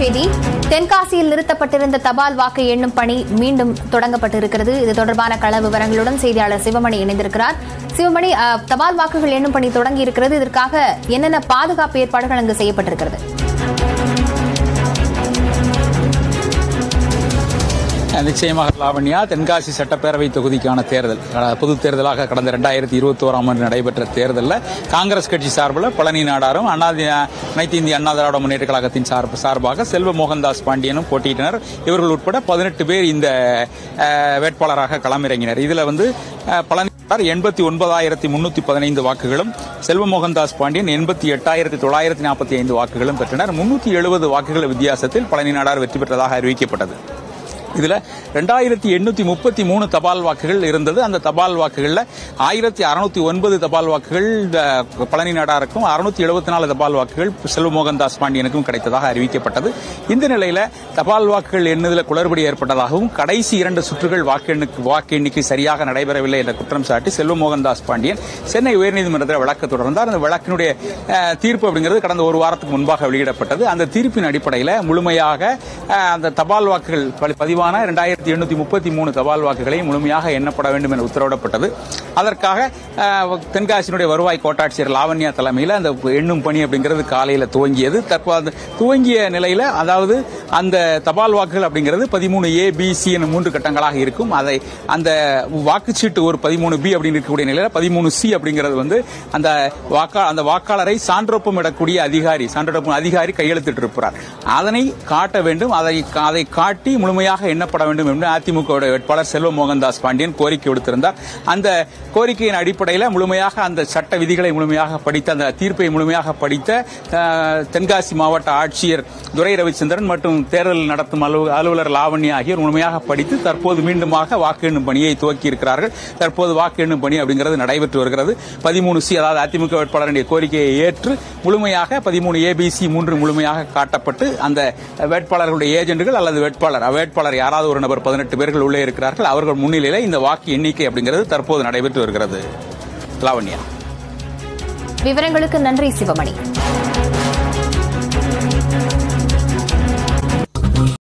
செய்தி தென்காசியில் நிறுத்தப்பட்டிருந்த தபால் வாக்கு எண்ணும் பணி மீண்டும் தொடங்கப்பட்டிருக்கிறது இது தொடர்பான கள விவரங்களுடன் செய்தியாளர் சிவமணி இணைந்திருக்கிறார் சிவமணி அஹ், தபால் வாக்குகள் எண்ணும் பணி தொடங்கி இருக்கிறது இதற்காக என்னென்ன பாதுகாப்பு ஏற்பாடுகள் அங்கு செய்யப்பட்டிருக்கிறது நிச்சயமாக லாவண்யா தென்காசி சட்டப்பேரவை தொகுதிக்கான தேர்தல் அஹ், பொதுத் தேர்தலாக கடந்த ரெண்டாயிரத்தி இருபத்தி ஓராம் ஆண்டு நடைபெற்ற தேர்தலில் காங்கிரஸ் கட்சி சார்பில் பழனி நாடாரும் அண்ணா அனைத்து இந்திய அண்ணா திராவிட முன்னேற்ற கழகத்தின் சார்பு சார்பாக செல்வ மோகன்தாஸ் பாண்டியனும் போட்டியிட்டனர் இவர்கள் உட்பட பதினெட்டு பேர் இந்த அஹ், வேட்பாளராக களமிறங்கினர் இதுல வந்து அஹ், பழனி எண்பத்தி ஒன்பதாயிரத்தி முன்னூத்தி பதினைந்து வாக்குகளும் செல்வ மோகன்தாஸ் பாண்டியன் எண்பத்தி எட்டாயிரத்தி தொள்ளாயிரத்தி நாற்பத்தி ஐந்து வாக்குகளும் பெற்றனர் முன்னூத்தி எழுபது வாக்குகள் வித்தியாசத்தில் பழனி நாடார் வெற்றி பெற்றதாக அறிவிக்கப்பட்டது இதுல ரெண்டாயிரத்தி எண்ணூத்தி முப்பத்தி மூணு தபால் வாக்குகள் இருந்தது அந்த தபால் வாக்குகள்ல ஆயிரத்தி அறுநூத்தி ஒன்பது தபால் வாக்குகள் அஹ், பழனி நாடாருக்கும் அறுநூத்தி எழுபத்தி நாலு தபால் வாக்குகள் செல்வ மோகன்தாஸ் பாண்டியனுக்கும் கிடைத்ததாக அறிவிக்கப்பட்டது இந்த நிலையில தபால் வாக்குகள் எண்ணுதல குளறுபடி ஏற்பட்டதாகவும் கடைசி இரண்டு சுற்றுகள் வாக்கு எண்ணுக்கு வாக்கு எண்ணிக்கை சரியாக நடைபெறவில்லை என்ற குற்றம் சாட்டி செல்வ மோகன்தாஸ் பாண்டியன் சென்னை உயர்நீதிமன்றத்தில் வழக்கு தொடர்ந்தார் அந்த வழக்கினுடைய அஹ், தீர்ப்பு அப்படிங்கிறது கடந்த ஒரு வாரத்துக்கு முன்பாக வெளியிடப்பட்டது அந்த தீர்ப்பின் அடிப்படையில் முழுமையாக அஹ், அந்த தபால் வாக்குகள் பதி- பதிவான இரண்டாயிரத்தி எண்ணூத்தி முப்பத்தி மூணு தபால் வாக்குகளை முழுமையாக எண்ணப்பட வேண்டும் என உத்தரவிடப்பட்டது அதற்காக அஹ், தென்காசியினுடைய வருவாய் கோட்டாட்சியர் லாவண்யா தலைமையில் அந்த எண்ணும் பணி அப்படிங்கிறது காலையில் துவங்கியது தற்போது துவங்கிய நிலையில அதாவது அந்த தபால் வாக்குகள் அப்படிங்கிறது பதிமூணு ஏ பி சி என மூன்று கட்டங்களாக இருக்கும் அதை அந்த வாக்குச்சீட்டு ஒரு பதிமூணு பி அப்படின்னு இருக்கக்கூடிய நிலையில பதிமூணு சி அப்படிங்கிறது வந்து அந்த வாக்கா அந்த வாக்காளரை சான்றொப்பம் இடக்கூடிய அதிகாரி சான்றொப்பம் அதிகாரி கையெழுத்திட்டு இருப்பார் அதனை காட்ட வேண்டும் அதை அதை காட்டி முழுமையாக எண்ணப்பட வேண்டும் என்று அதிமுக வேட்பாளர் செல்வ மோகன்தாஸ் பாண்டியன் கோரிக்கை விடுத்திருந்தார் அந்த கோரிக்கையின் அடிப்படையில் முழுமையாக அந்த சட்ட விதிகளை முழுமையாக படித்த அந்த தீர்ப்பை முழுமையாக படித்த அஹ், தென்காசி மாவட்ட ஆட்சியர் துரை ரவிச்சந்திரன் மற்றும் தேர்தல் நடத்தும் அலுவ- அலுவலர் லாவண்யா ஆகியோர் முழுமையாக படித்து தற்போது மீண்டுமாக வாக்கு எண்ணும் பணியை துவக்கி இருக்கிறார்கள் தற்போது வாக்கு எண்ணும் பணி அப்படிங்கிறது நடைபெற்று வருகிறது பதிமூணு சி அதாவது அதிமுக வேட்பாளருடைய கோரிக்கையை ஏற்று முழுமையாக பதிமூணு ஏபிசி மூன்று முழுமையாக காட்டப்பட்டு அந்த வேட்பாளர்களுடைய ஏஜென்ட்டுகள் அல்லது வேட்பாளர் வேட்பாளர் யாராவது ஒரு நபர் பதினெட்டு பேர்கள் உள்ளே இருக்கிறார்கள் அவர்கள் முன்னிலையில் இந்த வாக்கு எண்ணிக்கை அப்படிங்கிறது தற்போது நடைபெற்று வருகிறது லாவண்யா விவரங்களுக்கு நன்றி சிவமணி